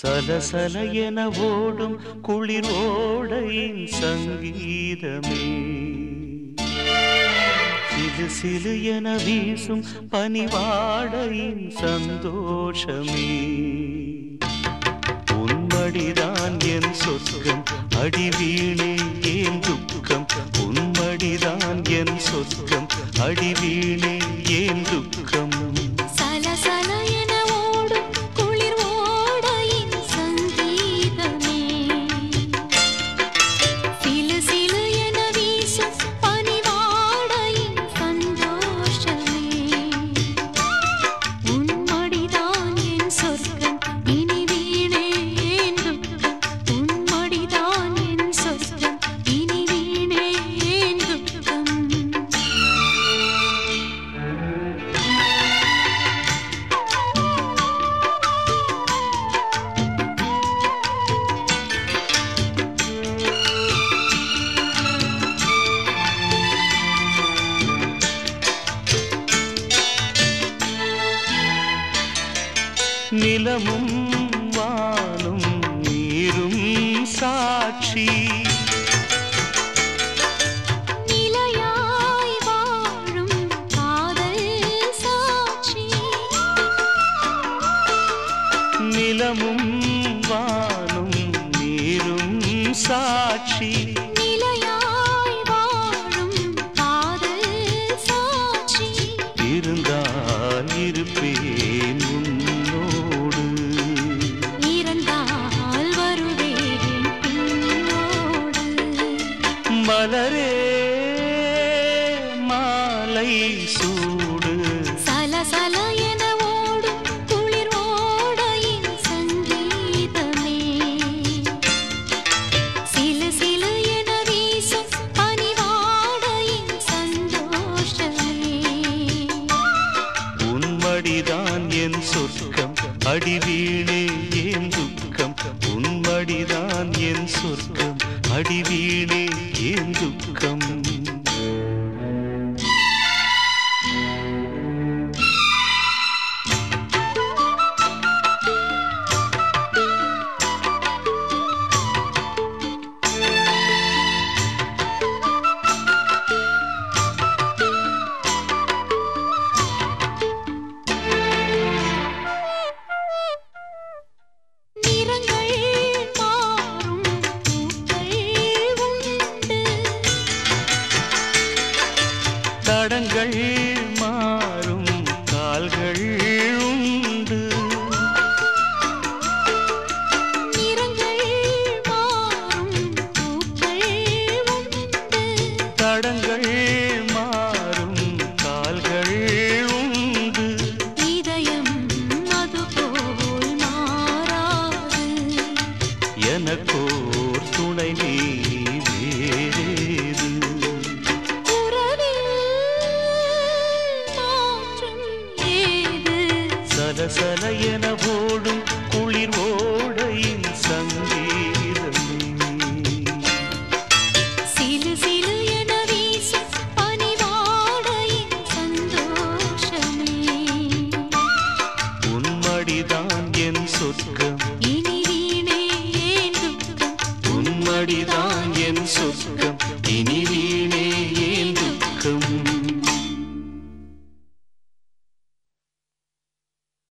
சலசல என ஓடும் குளிர் ஓடையின் சங்கீதமே சிலு சிலு என வீசும் பனிவாடையின் சந்தோஷமே உன்மடிதான் என் சொர்க்கம் அடிவீணே ஏன் துக்கம் உன்மடிதான் என் சொர்க்கம் அடிவீணே ஏன் துக்கம் சலசல என ஓடும் குளிர் ஓடையின் சங்கீதமே சிலு சிலு என வீசும் பனிவாடையின் சந்தோஷமே உன்மடிதான் என் சொர்க்கம் இனி வீணே ஏன் துக்கம் உன்மடிதான் என் சொர்க்கம் இனி வீணே ஏன் துக்கம் நிலமும் வானும் நீரும் சாட்சி நிலையாய் வாழும் காதல் சாட்சி நிலமும் வானும் நீரும் சாட்சி நிலையாய் வாழும் காதல் சாட்சி இருந்தால் இருப்பேன் உன்னோடு இறந்தால் வருவேன் பின்னோடு மலரே மாலை சூடு சலசல என ஓடும் குளிர் ஓடையின் சங்கீதமே சிலு சிலு என வீசும் பனிவாடையின் சந்தோஷமே உன்மடிதான் என் சொர்க்கம் அடிவீணே ஏன் துக்கம் உன்மடிதான் என் சொர்க்கம் அடிவீணே ஏன் துக்கம் நிறங்கள் மாறும் பூக்கள் உண்டு தடங்கள் மாறும் கால்கள் உண்டு நிறங்கள் மாறும் பூக்கள் உண்டு தடங்கள் மாறும் கால்கள் உண்டு இதயம் அதுபோல் மாறாது எனக்கோர் துணை நீ வேறேது உறவில் மாற்றம் ஏது சலசல என ஓடும் குளிர் ஓடையின் சங்கீதமே சிலு சிலு என வீசும் பனிவாடையின் சந்தோஷமே உன்மடிதான் என் சொர்க்கம்